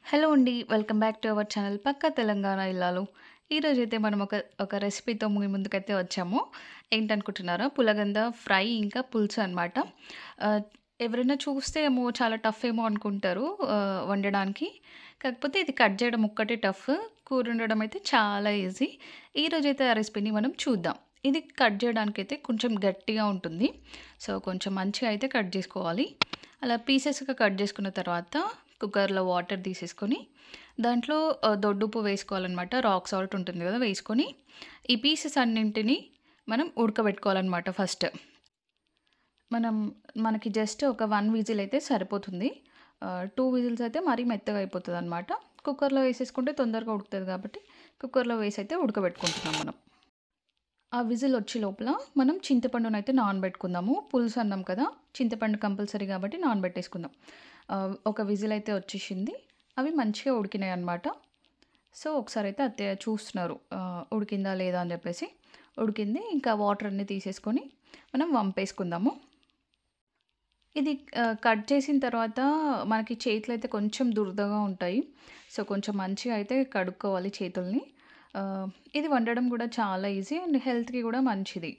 Hello అండి. Welcome back to our channel Pakka Telangana Illalu. ఈరోజైతే మనం ఒక ఒక రెసిపీతో మీ ముందుకైతే వచ్చాము. ఏంటనుకుంటున్నారా? పులగంద ఫ్రై ఇంకా పులుసు అనమాట. ఆహ్, ఎవరైనా చూస్తే ఏమో చాలా టఫ్ ఏమో అనుకుంటారు ఆహ్, వండడానికి. కాకపోతే ఇది కట్ చేయడం ఒక్కటే టఫ్. కూర వండడం అయితే చాలా ఈజీ. ఈరోజైతే ఆ రెసిపీని మనం చూద్దాం. ఇది కట్ చేయడానికైతే కొంచెం గట్టిగా ఉంటుంది. సో, కొంచెం మంచిగా అయితే కట్ చేసుకోవాలి. అలా పీసెస్‌గా కట్ చేసుకున్న తర్వాత కుక్కర్‌లో వాటర్ తీసేసుకొని దాంట్లో ఆహ్, దొడ్డుప్పు వేసుకోవాలనమాట. రాక్ సాల్ట్ ఉంటుంది కదా! వేసుకొని ఈ పీసెస్ అన్నింటిని మనం ఉడకబెట్టుకోవాలనమాట ఫస్ట్. మనం మనకి జస్ట్ ఒక 1 విజిల్ అయితే సరిపోతుంది. ఆహ్, 2 విజిల్స్ అయితే మరీ మెత్తగా అయిపోతదనమాట. కుక్కర్‌లో వేసేసుకుంటే తొందరగా ఉడుకుతది కాబట్టి కుక్కర్‌లో వేసైతే ఉడకబెట్టుకుంటున్నాం మనం. ఆ విజిల్ వచ్చే లోపల మనం చింతపండునైతే నానబెట్టుకుందాము. పులుసు అన్నాం కదా! చింతపండు కంపల్సరీ కాబట్టి నానబెట్టేసుకుందాం. ఆహ్, ఒక విజిల్ అయితే వచ్చేసింది. అవి మంచిగా ఉడికినాయన్నమాట. సో, ఒకసారైతే అత్తయ్య చూస్తున్నారు. ఆహ్, ఉడికిందా లేదా అని చెప్పేసి. ఉడికింది. ఇంకా వాటర్ అన్నీ తీసేసుకొని మనం వంపేసుకుందాము. ఇది ఆహ్, కట్ చేసిన తర్వాత మనకి చేతులు అయితే కొంచెం దురదగా ఉంటాయి. సో, కొంచెం మంచిగా అయితే కడుక్కోవాలి చేతుల్ని. ఆహ్, ఇది వండడం కూడా చాలా ఈజీ అండ్ హెల్త్‌కి కూడా మంచిది.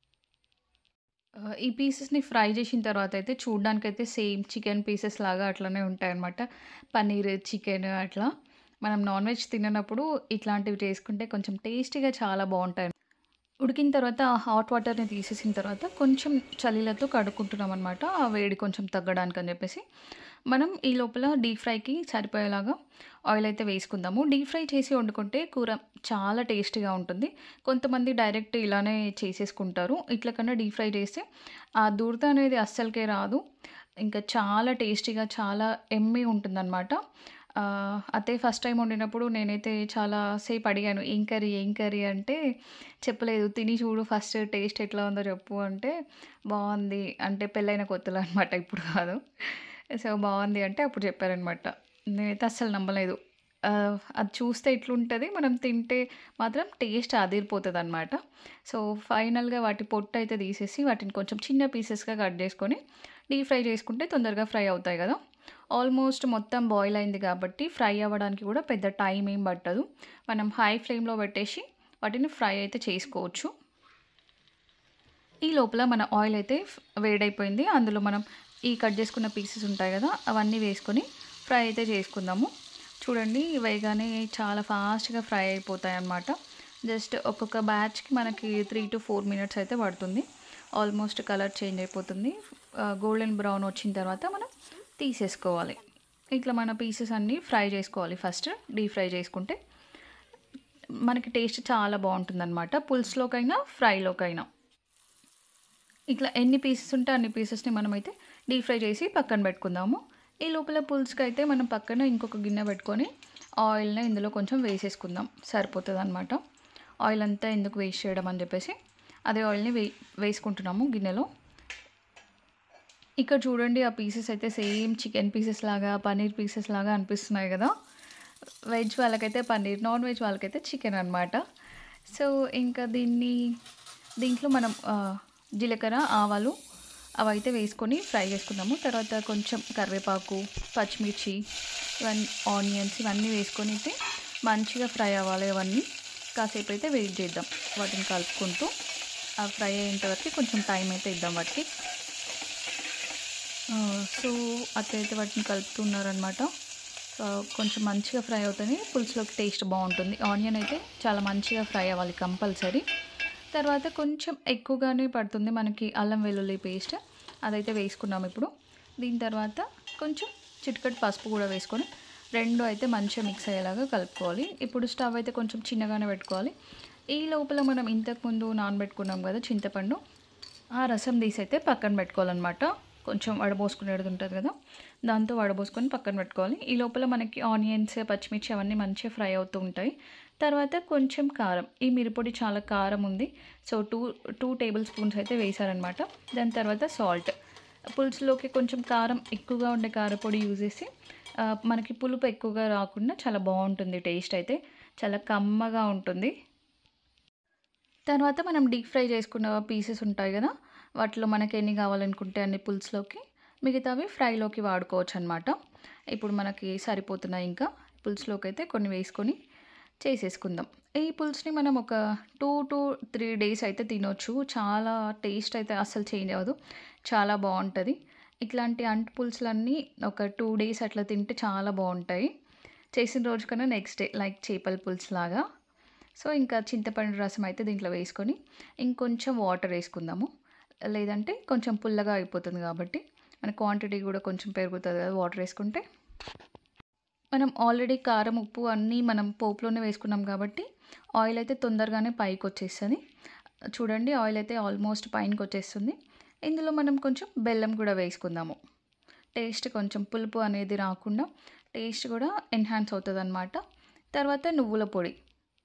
ఆహ్, ఈ పీసెస్‌ని ఫ్రై చేసిన తర్వాత అయితే చూడ్డానికైతే సేమ్ చికెన్ పీసెస్ లాగా అట్లనే ఉంటాయన్నమాట. పన్నీర్, చికెన్ అట్లా. మనం నాన్ వెజ్ తిననప్పుడు ఇట్లాంటివి చేసుకుంటే కొంచెం టేస్టీగా చాలా బావుంటాయి. ఉడికిన తర్వాత ఆ హాట్ వాటర్‌ని తీసేసిన తర్వాత కొంచెం చల్లీలతో కడుక్కుంటున్నాం అనమాట. ఆ వేడి కొంచెం తగ్గడానికని చెప్పేసి. మనం ఈ లోపల డీప్ ఫ్రైకి సరిపోయేలాగా ఆయిల్ అయితే వేసుకుందాము. డీప్ ఫ్రై చేసి వండుకుంటే కూర చాలా టేస్టీగా ఉంటుంది. కొంతమంది డైరెక్ట్ ఇలానే చేసేసుకుంటారు. ఇట్ల కన్నా డీప్ ఫ్రై చేస్తే ఆ దురద అనేది అస్సలకే రాదు. ఇంకా చాలా టేస్టీగా చాలా యమ్మీ ఉంటుందనమాట. ఆహ్, అత్తయ్య ఫస్ట్ టైమ్ వండినప్పుడు నేనైతే చాలా సేపు అడిగాను. "ఏం కర్రీ? ఏం కర్రీ?" అంటే చెప్పలేదు. "తిని చూడు ఫస్ట్ టేస్ట్ ఎట్లా ఉందో చెప్పు" అంటే బావుంది. అంటే పెళ్ళైన కొత్తలో అనమాట ఇప్పుడు కాదు. సో, బావుంది అంటే అప్పుడు చెప్పారనమాట. నేనైతే అస్సలు నమ్మలేదు. ఆహ్, అది చూస్తే ఇట్లుంటది. మనం తింటే మాత్రం టేస్ట్ అదిరిపోతదనమాట. సో, ఫైనల్‌గా వాటి పొట్టయితే తీసేసి వాటిని కొంచెం చిన్న పీసెస్‌గా కట్ చేసుకొని డీప్ ఫ్రై చేసుకుంటే తొందరగా ఫ్రై అవుతాయి కదా! ఆల్మోస్ట్ మొత్తం బాయిల్ అయింది కాబట్టి ఫ్రై అవ్వడానికి కూడా పెద్ద టైం ఏం పట్టదు. మనం హై ఫ్లేమ్‌లో పెట్టేసి వాటిని ఫ్రై అయితే చేసుకోవచ్చు. ఈ లోపల మన ఆయిల్ అయితే ఫ్ వేడైపోయింది. అందులో మనం ఈ కట్ చేసుకున్న పీసెస్ ఉంటాయి కదా! అవన్నీ వేసుకొని ఫ్రై అయితే చేసుకుందాము. చూడండి వేయగానే చాలా ఫాస్ట్‌గా ఫ్రై అయిపోతాయన్నమాట. జస్ట్ ఒక్కొక్క బ్యాచ్‌కి మనకి 3-4 మినిట్స్ అయితే పడుతుంది. ఆల్మోస్ట్ కలర్ చేంజ్ అయిపోతుంది. ఆహ్, గోల్డెన్ బ్రౌన్ వచ్చిన తర్వాత మనం తీసేసుకోవాలి. ఇట్లా మన పీసెస్ అన్నీ ఫ్రై చేసుకోవాలి ఫస్ట్. డీప్ ఫ్రై చేసుకుంటే మనకి టేస్ట్ చాలా బావుంటుందనమాట. పులుసులోకైనా, ఫ్రైలోకైనా. ఇట్లా ఎన్ని పీసెస్ ఉంటే అన్ని పీసెస్‌ని మనమైతే డీప్ ఫ్రై చేసి పక్కన పెట్టుకుందాము. ఈ లోపల పులుసుకైతే మనం పక్కన ఇంకొక గిన్నె పెట్టుకొని ఆయిల్‌ని ఇందులో కొంచెం వేసేసుకుందాం. సరిపోతదనమాట. ఆయిల్ అంతా ఎందుకు వేస్ట్ చేయడం అని చెప్పేసి అదే ఆయిల్‌ని వే వేసుకుంటున్నాము గిన్నెలో. ఇక్కడ చూడండి ఆ పీసెస్ అయితే సేమ్ చికెన్ పీసెస్ లాగా, పన్నీర్ పీసెస్ లాగా అనిపిస్తున్నాయి కదా! వెజ్ వాళ్ళకైతే పన్నీర్, నాన్ వెజ్ వాళ్ళకైతే చికెన్ అనమాట. సో, ఇంకా దీన్ని దీంట్లో మనం ఆహ్, జీలకర్ర, ఆవాలు అవైతే వేసుకొని ఫ్రై చేసుకుందాము. తర్వాత కొంచెం కరివేపాకు, పచ్చిమిర్చి, ఇవన్నీ ఆనియన్స్ ఇవన్నీ వేసుకొని అయితే మంచిగా ఫ్రై అవ్వాలి అవన్నీ. కాసేపు అయితే వెయిట్ చేద్దాం. వాటిని కలుపుకుంటూ ఆ ఫ్రై అయ్యేంత వరకు కొంచెం టైం అయితే ఇద్దాం వాటికి. ఆహ్, సో, అత్తయ్య అయితే వాటిని కలుపుతున్నారనమాట. ఆహ్, కొంచెం మంచిగా ఫ్రై అవుతేనే పులుసులోకి టేస్ట్ బావుంటుంది. ఆనియన్ అయితే చాలా మంచిగా ఫ్రై అవ్వాలి కంపల్సరీ. తర్వాత కొంచెం ఎక్కువగానే పడుతుంది మనకి అల్లం వెల్లుల్లి పేస్ట్. అదైతే వేసుకున్నాం ఇప్పుడు. దీని తర్వాత కొంచెం చిటికెడు పసుపు కూడా వేసుకొని 2 అయితే మంచిగా మిక్స్ అయ్యేలాగా కలుపుకోవాలి. ఇప్పుడు స్టవ్ అయితే కొంచెం చిన్నగానే పెట్టుకోవాలి. ఈ లోపల మనం ఇంతకుముందు నానబెట్టుకున్నాం కదా చింతపండు. ఆ రసం తీసైతే పక్కన పెట్టుకోవాలనమాట. కొంచెం వడబోసుకునేది ఉంటది కదా! దాంతో వడబోసుకొని పక్కన పెట్టుకోవాలి. ఈ లోపల మనకి ఆనియన్స్, పచ్చిమిర్చి అవన్నీ మంచిగా ఫ్రై అవుతూ ఉంటాయి. తర్వాత కొంచెం కారం. ఈ మిరప్పొడి చాలా కారం ఉంది. సో, 2, 2 టేబుల్ స్పూన్స్ అయితే వేశారనమాట. దాని తర్వాత సాల్ట్. పులుసులోకి కొంచెం కారం ఎక్కువగా ఉండే కారపొడి యూజ్ చేసి ఆహ్, మనకి పులుపు ఎక్కువగా రాకుండా చాలా బావుంటుంది టేస్ట్ అయితే. చాలా కమ్మగా ఉంటుంది. తర్వాత మనం డీప్ ఫ్రై చేసుకున్న పీసెస్ ఉంటాయి కదా! వాటిలో మనకి ఎన్ని కావాలనుకుంటే అన్ని పులుసులోకి మిగతావి ఫ్రైలోకి వాడుకోవచ్చనమాట. ఇప్పుడు మనకి సరిపోతున్నాయి ఇంకా పులుసులోకి అయితే కొన్ని వేసుకొని చేసేసుకుందాం ఈ పులుసుని మనం ఒక టూ టు త్రీ డేస్ అయితే తినొచ్చు చాలా టేస్ట్ అయితే అస్సలు చేంజ్ అవ్వదు చాలా బాగుంటుంది ఇట్లాంటి అంటు పులుసులన్నీ ఒక టూ డేస్ అట్లా తింటే చాలా బాగుంటాయి చేసిన రోజు కన్నా నెక్స్ట్ డే లైక్ చేపల పులుసు లాగా సో ఇంకా చింతపండు రసం అయితే దీంట్లో వేసుకొని ఇంకొంచెం వాటర్ వేసుకుందాము లేదంటే కొంచెం పుల్లగా అయిపోతుంది కాబట్టి మన క్వాంటిటీ కూడా కొంచెం పెరుగుతుంది కదా వాటర్ వేసుకుంటే మనం ఆల్రెడీ కారం ఉప్పు అన్నీ మనం పోపులోనే వేసుకున్నాం కాబట్టి ఆయిల్ అయితే తొందరగానే పైకి వచ్చేస్తుంది చూడండి ఆయిల్ అయితే ఆల్మోస్ట్ పైనకి వచ్చేస్తుంది ఇందులో మనం కొంచెం బెల్లం కూడా వేసుకుందాము టేస్ట్ కొంచెం పులుపు అనేది రాకుండా టేస్ట్ కూడా ఎన్హాన్స్ అవుతుంది అనమాట తర్వాత నువ్వుల పొడి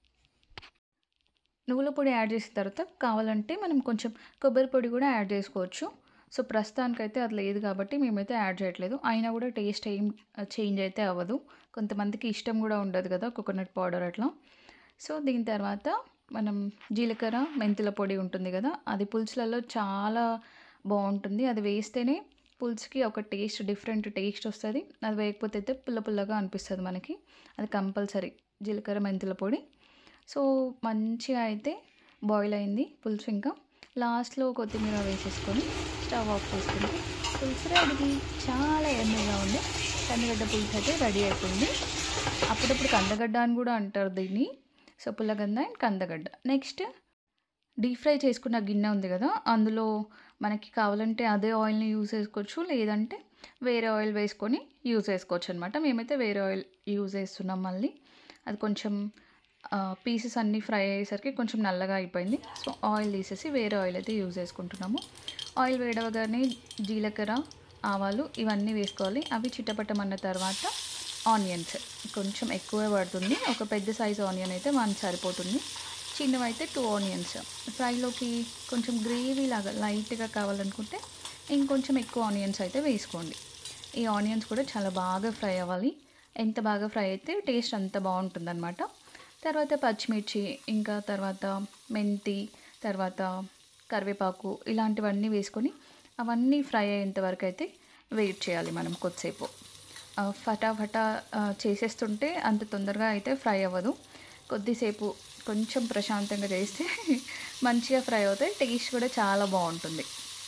నువ్వుల పొడి యాడ్ చేసిన తర్వాత కావాలంటే మనం కొంచెం కొబ్బరి పొడి కూడా యాడ్ చేసుకోవచ్చు సో ప్రస్తుతానికైతే అది లేదు కాబట్టి మేమైతే యాడ్ చేయట్లేదు అయినా కూడా టేస్ట్ ఏం చేంజ్ అయితే అవ్వదు కొంతమందికి ఇష్టం కూడా ఉండదు కదా కోకోనట్ పౌడర్ అట్లా సో దీని తర్వాత మనం జీలకర్ర మెంతుల పొడి ఉంటుంది కదా అది పులుసులలో చాలా బాగుంటుంది అది వేస్తేనే పులుసుకి ఒక టేస్ట్ డిఫరెంట్ టేస్ట్ వస్తుంది అది వేయకపోతే అయితే పుల్ల పుల్లగా అనిపిస్తుంది మనకి అది కంపల్సరీ జీలకర్ర మెంతుల పొడి సో మంచిగా అయితే బాయిల్ అయింది పులుసు ఇంకా లాస్ట్లో కొత్తిమీర వేసేసుకొని స్టవ్ ఆఫ్ చేసుకుంటే పులుసు రెడీ చాలా ఎమ్మగా ఉంది కందగడ్డ పులుసు అయితే రెడీ అయిపోయింది అప్పుడప్పుడు కందగడ్డ అని కూడా అంటారు దీన్ని సో పుల్లగంద అండ్ కందగడ్డ నెక్స్ట్ డీప్ ఫ్రై చేసుకున్న గిన్నె ఉంది కదా అందులో మనకి కావాలంటే అదే ఆయిల్ని యూజ్ చేసుకోవచ్చు లేదంటే వేరే ఆయిల్ వేసుకొని యూజ్ చేసుకోవచ్చు అనమాట మేమైతే వేరే ఆయిల్ యూజ్ చేస్తున్నాం మళ్ళీ అది కొంచెం పీసెస్ అన్నీ ఫ్రై అయ్యేసరికి కొంచెం నల్లగా అయిపోయింది సో ఆయిల్ తీసేసి వేరే ఆయిల్ అయితే యూజ్ చేసుకుంటున్నాము ఆయిల్ వేడవగానే జీలకర్ర ఆవాలు ఇవన్నీ వేసుకోవాలి అవి చిట్టపట్టమన్న తర్వాత ఆనియన్స్ కొంచెం ఎక్కువే పడుతుంది ఒక పెద్ద సైజు ఆనియన్ అయితే వన్ సరిపోతుంది చిన్నవైతే టూ ఆనియన్స్ ఫ్రైలోకి కొంచెం గ్రేవీ లాగా లైట్గా కావాలనుకుంటే ఇంకొంచెం ఎక్కువ ఆనియన్స్ అయితే వేసుకోండి ఈ ఆనియన్స్ కూడా చాలా బాగా ఫ్రై అవ్వాలి ఎంత బాగా ఫ్రై అయితే టేస్ట్ అంత బాగుంటుంది అనమాట తర్వాత పచ్చిమిర్చి ఇంకా తర్వాత మెంతి తర్వాత కరివేపాకు ఇలాంటివన్నీ వేసుకొని అవన్నీ ఫ్రై అయ్యేంత వరకు అయితే వెయిట్ చేయాలి మనం కొద్దిసేపు ఫటాఫటా చేసేస్తుంటే అంత తొందరగా అయితే ఫ్రై అవ్వదు కొద్దిసేపు కొంచెం ప్రశాంతంగా చేస్తే మంచిగా ఫ్రై అవుతాయి టేస్ట్ కూడా చాలా బాగుంటుంది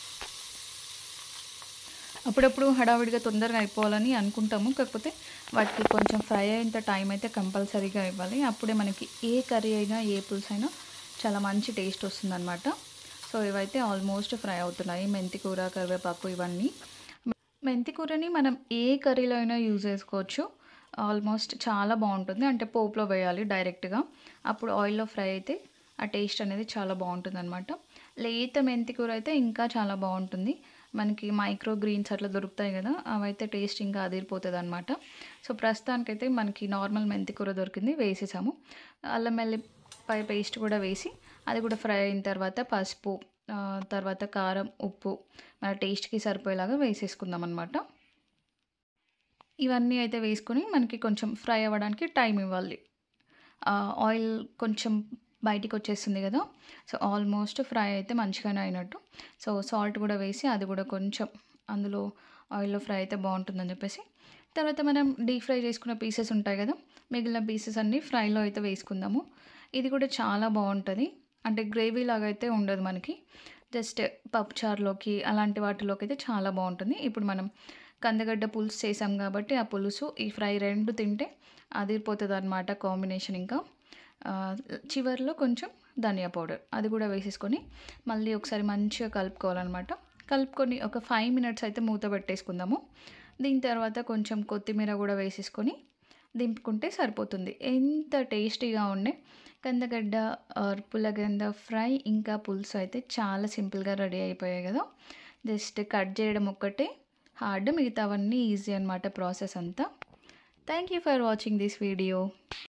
అప్పుడప్పుడు హడావిడిగా తొందరగా అయిపోవాలని అనుకుంటాము కాకపోతే వాటికి కొంచెం ఫ్రై అయ్యేంత టైం అయితే కంపల్సరీగా ఇవ్వాలి అప్పుడే మనకి ఏ కర్రీ అయినా ఏ పులుసు అయినా చాలా మంచి టేస్ట్ వస్తుందన్నమాట సో ఇవైతే ఆల్మోస్ట్ ఫ్రై అవుతున్నాయి మెంతి కూర కరివేపాకు ఇవన్నీ మెంతి కూరని మనం ఏ కర్రీలో అయినా యూజ్ చేసుకోవచ్చు ఆల్మోస్ట్ చాలా బాగుంటుంది అంటే పోపులో వేయాలి డైరెక్ట్గా అప్పుడు ఆయిల్లో ఫ్రై అయితే ఆ టేస్ట్ అనేది చాలా బాగుంటుంది అనమాట లేత మెంతి కూర అయితే ఇంకా చాలా బాగుంటుంది మనకి మైక్రో గ్రీన్స్ అట్లా దొరుకుతాయి కదా అవైతే టేస్ట్ ఇంకా అదిరిపోతుంది అనమాట సో ప్రస్తుతానికైతే మనకి నార్మల్ మెంతి కూర దొరికింది వేసేసాము అల్లం వెల్లిపాయ పేస్ట్ కూడా వేసి అది కూడా ఫ్రై అయిన తర్వాత పసుపు తర్వాత కారం ఉప్పు మన టేస్ట్కి సరిపోయేలాగా వేసేసుకుందాం అనమాట ఇవన్నీ అయితే వేసుకొని మనకి కొంచెం ఫ్రై అవ్వడానికి టైం ఇవ్వాలి ఆయిల్ కొంచెం బయటికి వచ్చేస్తుంది కదా సో ఆల్మోస్ట్ ఫ్రై అయితే మంచిగానే అయినట్టు సో సాల్ట్ కూడా వేసి అది కూడా కొంచెం అందులో ఆయిల్లో ఫ్రై అయితే బాగుంటుందని చెప్పేసి తర్వాత మనం డీప్ ఫ్రై చేసుకున్న పీసెస్ ఉంటాయి కదా మిగిలిన పీసెస్ అన్నీ ఫ్రైలో అయితే వేసుకుందాము ఇది కూడా చాలా బాగుంటుంది అంటే గ్రేవీ లాగా అయితే ఉండదు మనకి జస్ట్ పప్పుచారులోకి అలాంటి వాటిలోకి అయితే చాలా బాగుంటుంది ఇప్పుడు మనం కందగడ్డ పులుసు చేసాం కాబట్టి ఆ పులుసు ఈ ఫ్రై రెండు తింటే అదిరిపోతుంది అనమాట కాంబినేషన్ ఇంకా చివరిలో కొంచెం ధనియా పౌడర్ అది కూడా వేసేసుకొని మళ్ళీ ఒకసారి మంచిగా కలుపుకోవాలన్నమాట కలుపుకొని ఒక ఫైవ్ మినిట్స్ అయితే మూత పెట్టేసుకుందాము దీని తర్వాత కొంచెం కొత్తిమీర కూడా వేసేసుకొని దింపుకుంటే సరిపోతుంది ఎంత టేస్టీగా ఉండే కందగడ్డ పుల్లగంద ఫ్రై ఇంకా పులుసు అయితే చాలా సింపుల్గా రెడీ అయిపోయాయి కదా జస్ట్ కట్ చేయడం ఒక్కటే హార్డ్ మిగతావన్నీ ఈజీ అనమాట ప్రాసెస్ అంతా thank you for watching this video